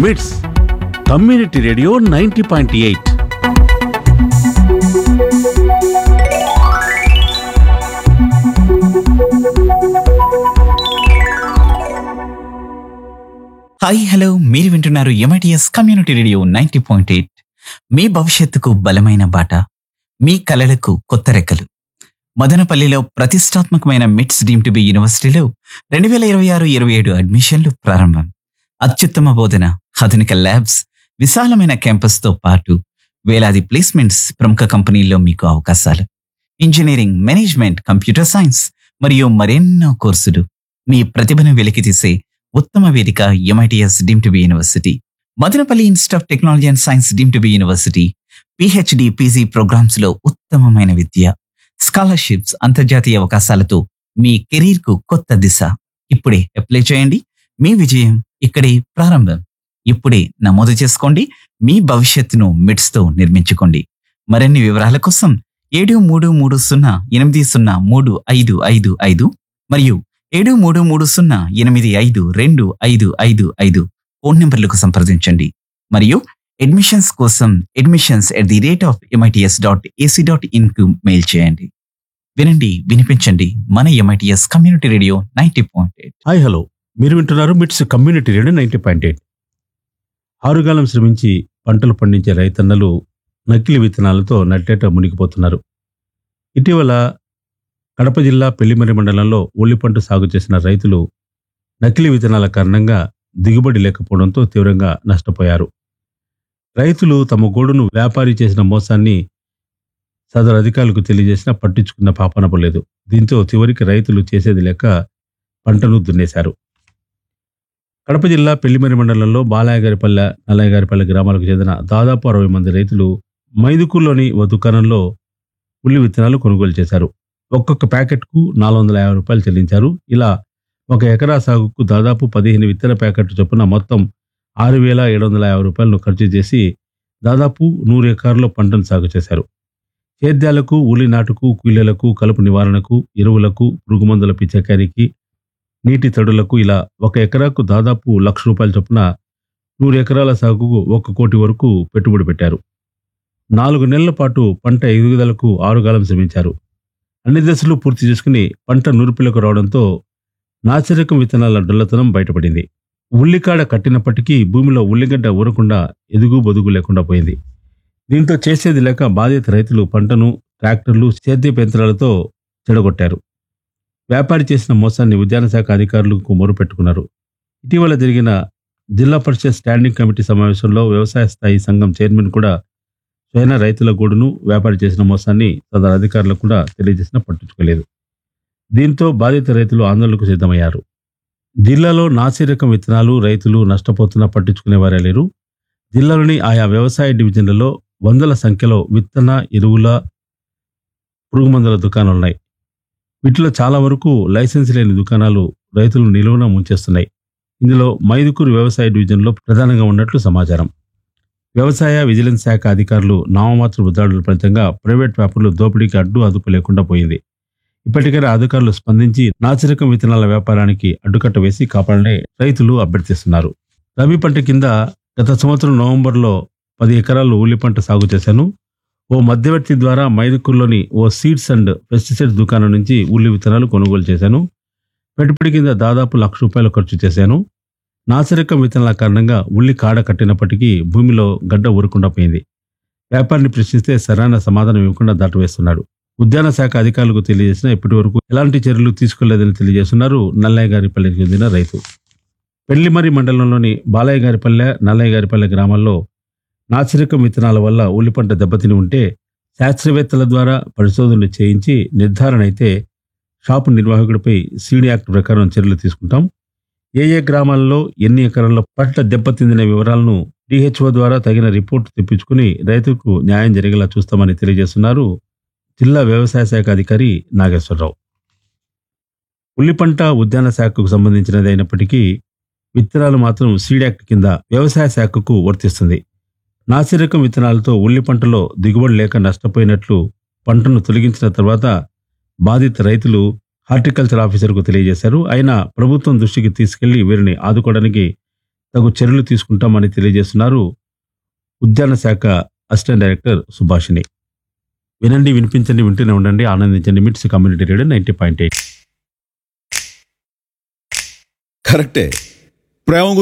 మిట్స్ community radio ninety point eight hi hello మీరు వింటున్నారు MITS community radio ninety point eight మీ భవిష్యత్తుకు బలమైన బాట మీ కలలకు కొత్త రెక్కలు మదనపల్లిలో ప్రతిష్టాత్మకమైన మిట్స్ డీమ్ టు బి యూనివర్సిటీలో రెండు వేల ఇరవై ఆరు ఇరవై ఏడు అడ్మిషన్లు ప్రారంభం అత్యుత్తమ బోధన ఆధునిక ల్యాబ్స్ విశాలమైన క్యాంపస్తో పాటు వేలాది ప్లేస్మెంట్స్ ప్రముఖ కంపెనీల్లో మీకు అవకాశాలు ఇంజనీరింగ్ మేనేజ్మెంట్ కంప్యూటర్ సైన్స్ మరియు మరెన్నో కోర్సులు మీ ప్రతిభను వెలికితీసే ఉత్తమ వేదిక MITS deem to be university Madanapalle institute of technology and science deem to be university PhD PG programmes లో ఉత్తమమైన విద్య స్కాలర్షిప్స్ అంతర్జాతీయ అవకాశాలతో మీ కెరీర్ కు కొత్త దిశ ఇప్పుడే అప్లై చేయండి మీ విజయం ఇక్కడే ప్రారంభం ఇప్పుడే నమోదు చేసుకోండి మీ భవిష్యత్తును మిడ్స్ తో నిర్మించుకోండి మరిన్ని వివరాల కోసం ఏడు మూడు మూడు సున్నా ఎనిమిది సున్నా మూడు ఐదు ఐదు ఐదు మరియు ఏడు మూడు మూడు సున్నా ఎనిమిది ఐదు రెండు ఐదు ఐదు ఐదు ఫోన్ నెంబర్లకు సంప్రదించండి మరియు అడ్మిషన్స్ కోసం admissions at the rate of MITS dot AC dot in కు మెయిల్ చేయండి వినండి వినిపించండి మన MITS community radio ninety point eight hi hello మీరు వింటున్నారు MITS community radio ninety point eight ఆరుగాలం శ్రమించి పంటలు పండించే రైతన్నలు నకిలీ విత్తనాలతో నట్టేట మునిగిపోతున్నారు ఇటీవల కడప జిల్లా పెళ్లిమరి మండలంలో ఉల్లి పంట సాగు చేసిన రైతులు నకిలీ విత్తనాల కారణంగా దిగుబడి లేకపోవడంతో తీవ్రంగా నష్టపోయారు రైతులు తమ గోడును వ్యాపారి చేసిన మోసాన్ని సదరు అధికారులకు తెలియజేసినా పట్టించుకున్న పాపన పోలేదు దీంతో చివరికి రైతులు చేసేది లేక పంటను దున్నేశారు కడప జిల్లా పెళ్లిమరి మండలంలో బాలయ్యగారిపల్లె నల్లయ్యగారిపల్లె గ్రామాలకు చెందిన దాదాపు అరవై మంది రైతులు మైదుకూరులోని ఓ దుకాణంలో ఉల్లి విత్తనాలు కొనుగోలు చేశారు ఒక్కొక్క ప్యాకెట్కు నాలుగు వందల యాభై రూపాయలు చెల్లించారు ఇలా ఒక ఎకరా సాగుకు దాదాపు పదిహేను విత్తన ప్యాకెట్లు చొప్పున మొత్తం ఆరు వేల ఏడు వందల యాభై రూపాయలను ఖర్చు చేసి దాదాపు నూరు ఎకరాల్లో పంటను సాగు చేశారు సేద్యాలకు ఉలి నాటుకు కూలీలకు కలుపు నివారణకు ఎరువులకు పురుగుమందుల పిచ్చకారికి నీటి తడులకు ఇలా ఒక ఎకరాకు దాదాపు లక్ష రూపాయల చొప్పున నూరు ఎకరాల సాగుకు ఒక కోటి వరకు పెట్టుబడి పెట్టారు నాలుగు నెలల పాటు పంట ఎదుగుదలకు ఆరుగాలం శ్రమించారు అన్ని దశలు పూర్తి చేసుకుని పంట నూర్పిలకు రావడంతో నాసిరకం విత్తనాల డొల్లతనం బయటపడింది ఉల్లికాడ కట్టినప్పటికీ భూమిలో ఉల్లిగడ్డ ఊరకుండా ఎదుగు బొదుగు లేకుండా పోయింది దీంతో చేసేది లేక బాధిత రైతులు పంటను ట్రాక్టర్లు సేద్యపు యంత్రాలతో చెడగొట్టారు వ్యాపారి చేసిన మోసాన్ని ఉద్యాన శాఖ అధికారులకు మొరుపెట్టుకున్నారు ఇటీవల జరిగిన జిల్లా పరిషత్ స్టాండింగ్ కమిటీ సమావేశంలో వ్యవసాయ స్థాయి సంఘం చైర్మన్ కూడా స్వయన రైతుల గూడును వ్యాపారి చేసిన మోసాన్ని సదరు అధికారులకు కూడా తెలియజేసినా పట్టించుకోలేదు దీంతో బాధిత రైతులు ఆందోళనకు సిద్ధమయ్యారు జిల్లాలో నాసి రకం విత్తనాలు రైతులు నష్టపోతున్నా పట్టించుకునేవారే లేరు జిల్లాలోని ఆయా వ్యవసాయ డివిజన్లలో వందల సంఖ్యలో విత్తన ఎరువుల పురుగు మందుల దుకాణాలున్నాయి వీటిలో చాలా వరకు లైసెన్స్ లేని దుకాణాలు రైతులు నిలువున ముంచేస్తున్నాయి ఇందులో మైదుకూరు వ్యవసాయ డివిజన్లో ప్రధానంగా ఉన్నట్లు సమాచారం వ్యవసాయ విజిలెన్స్ శాఖ అధికారులు నామమాత్ర ఉద్దాడుల ఫలితంగా ప్రైవేట్ వ్యాపారులు దోపిడీకి అడ్డు అదుపు లేకుండా పోయింది ఇప్పటికైనా అధికారులు స్పందించి నాసిరకం విత్తనాల వ్యాపారానికి అడ్డుకట్ట వేసి కాపాడని రైతులు అభ్యర్థిస్తున్నారు రబీ పంట కింద గత సంవత్సరం నవంబర్లో పది ఎకరాలు ఉల్లి పంట సాగు చేశాను ఓ మధ్యవర్తి ద్వారా మైదుకూరులోని ఓ సీడ్స్ అండ్ పెస్టిసైడ్స్ దుకాణం నుంచి ఉల్లి విత్తనాలు కొనుగోలు చేశాను పెట్టుబడి కింద దాదాపు లక్ష రూపాయలు ఖర్చు చేశాను నాసిరకం విత్తనాల కారణంగా ఉల్లి కాడ కట్టినప్పటికీ భూమిలో గడ్డ ఊరకుండా పోయింది వ్యాపారిని ప్రశ్నిస్తే సరైన సమాధానం ఇవ్వకుండా దాటవేస్తున్నాడు ఉద్యాన శాఖ అధికారులకు తెలియజేసినా ఇప్పటి వరకు ఎలాంటి చర్యలు తీసుకోలేదని తెలియజేస్తున్నారు నల్లయ్య గారిపల్లెకి చెందిన రైతు పెళ్లిమరి మండలంలోని బాలయ్య గారిపల్లె నల్లయ్య గారిపల్లె గ్రామాల్లో నాసిరకం విత్తనాల వల్ల ఉల్లి పంట దెబ్బతిని ఉంటే శాస్త్రవేత్తల ద్వారా పరిశోధనలు చేయించి నిర్ధారణ అయితే షాపు నిర్వాహకుడిపై సీడీ యాక్ట్ ప్రకారం చర్యలు తీసుకుంటాం ఏ ఏ గ్రామాల్లో ఎన్ని ఎకరాల్లో పంట దెబ్బతిందనే వివరాలను డిహెచ్ఓ ద్వారా తగిన రిపోర్టు తెప్పించుకుని రైతుకు న్యాయం జరిగేలా చూస్తామని తెలియజేస్తున్నారు జిల్లా వ్యవసాయ శాఖ అధికారి నాగేశ్వరరావు ఉల్లి పంట ఉద్యాన శాఖకు సంబంధించినది అయినప్పటికీ విత్తనాలు మాత్రం సీడ్ యాక్ట్ కింద వ్యవసాయ శాఖకు వర్తిస్తుంది నాసిరకం విత్తనాలతో ఉల్లి పంటలో దిగుబడి లేక నష్టపోయినట్లు పంటను తొలగించిన తర్వాత బాధిత రైతులు హార్టికల్చర్ ఆఫీసర్కు తెలియజేశారు అయినా ప్రభుత్వం దృష్టికి తీసుకెళ్లి వీరిని ఆదుకోవడానికి తగు చర్యలు తీసుకుంటామని తెలియజేస్తున్నారు ఉద్యాన శాఖ అసిస్టెంట్ డైరెక్టర్ సుభాషిణి వినండి వినిపించండి వింటూనే ఉండండి ఆనందించండి MITS community radio ninety point eight కరెక్టే ప్రేమ